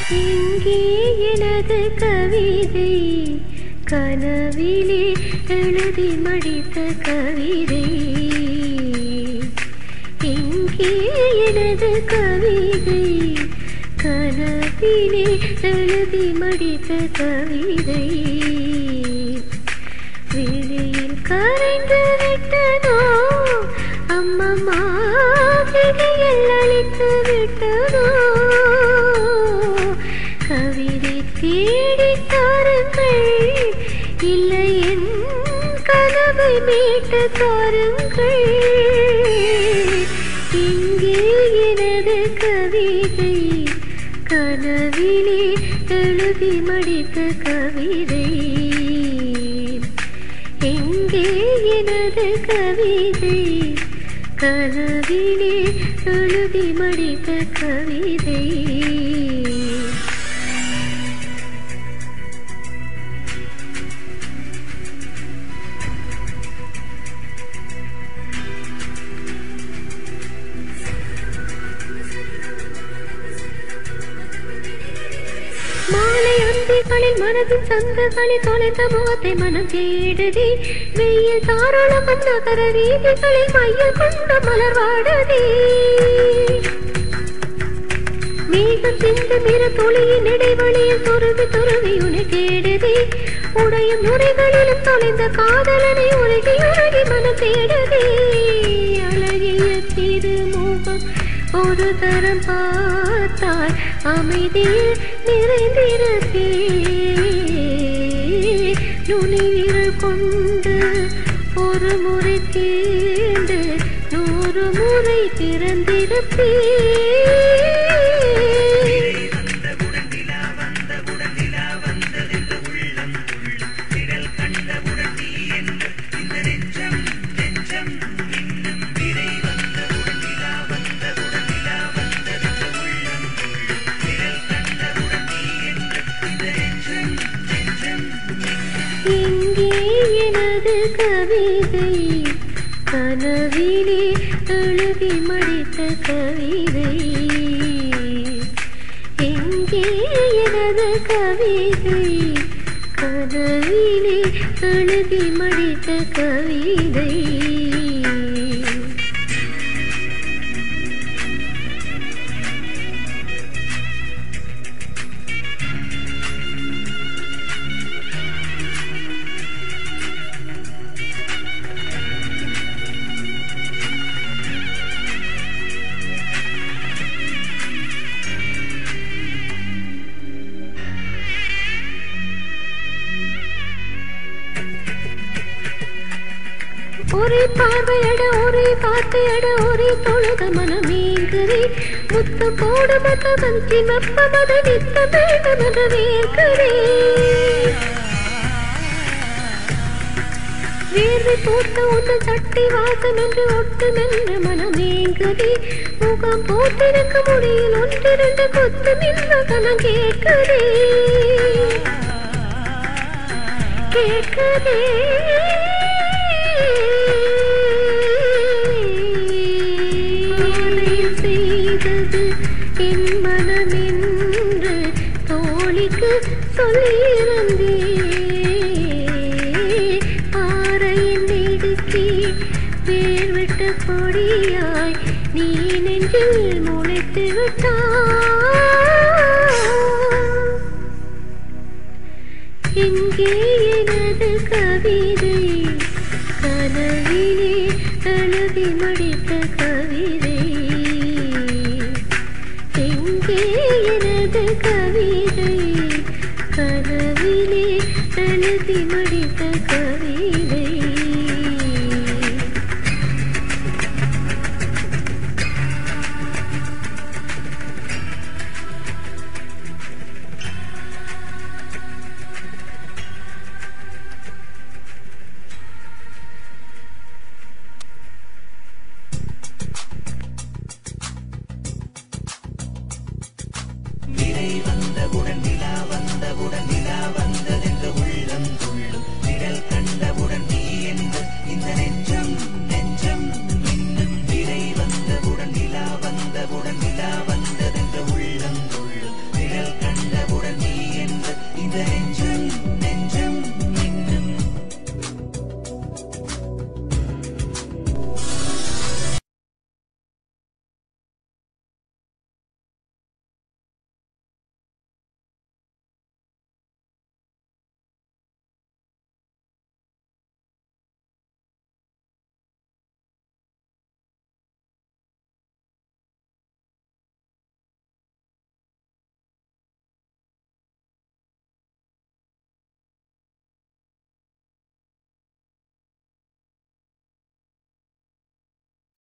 இங்கே எனது கவிதை கனவிலே எழுதி மடித்த கவிதை இங்கே எனது கவிதை கனவிலே எழுதி மடித்த கவிதை வெளியில் கரைந்து விட்டதோ அம்மம்மா விழியில் அழித்து விட்டதோ கவிதை தேடி தாருங்கள் இல்லை என் கனவை மீட்டு தாருங்கள் இங்கே எனது கவிதை கனவிலே எழுதி மடித்த கவிதை எங்கே எனது கவிதை கனவிலே எழுதி மடித்த கவிதை மாலை அந்திகளில் மனதின் சங்கங்களில் தொலைந்த முகத்தை மனம் தேடுதி வெயில் தாராளம் நகர வீதிகளில் மையம் கொண்ட மலர் வாடுதி மேகம் சிந்து மிர துளியின் இடைவெளியில் துருவி துருவி உனை தேடுதி உடையும் நுரைகளிலும் தொலைந்த காதலனை உருகி உருகி மனம் தேடுதி அழகிய திருமுகம் ஒரு தரம் பார்த்தால் அமைதியில் நிறைந்திருப்பே நுனிவிரல் கொண்டு ஒரு முறை தீண்டு நூறு முறை திறந்திருப்பே இங்கே எனது கவிதை கனவிலே எழுதி மடித்த கவிதை எங்கே எனது கவிதை கனவிலே எழுதி மடித்த கவிதை ஒரே பார்வையட ஒரே பார்த்தையட ஒரே தொழுத மனமேங்குதே முத்த போட மத வந்தி மப்ப மத நித்த வேண்ட மத வேர்க்குதே வேர்வை போட்ட ஒன்று தட்டி வாசம் என்று ஒட்டு மென்ற மனமேங்குதே முகம் போட்டிருக்க முடியில் ஒன்றிரண்டு கொத்து நின்ற கணம் கேட்குதே கேட்குதே ஆலயம் செய்தது என் மனமென்று தோழிக்கு சொல்லியிருந்தே பாறையின் நெடுக்கி வேர்விட்ட கொடியாய் நீ நெஞ்சில் முளைத்து விட்டாய் எங்கே எனது கவிதை கனவிலே எழுதி மடித்த கவிதை எங்கே எனது கவிதை கனவிலே எழுதி மடித்த கவிதை நிறை வந்தவுடன் நிலா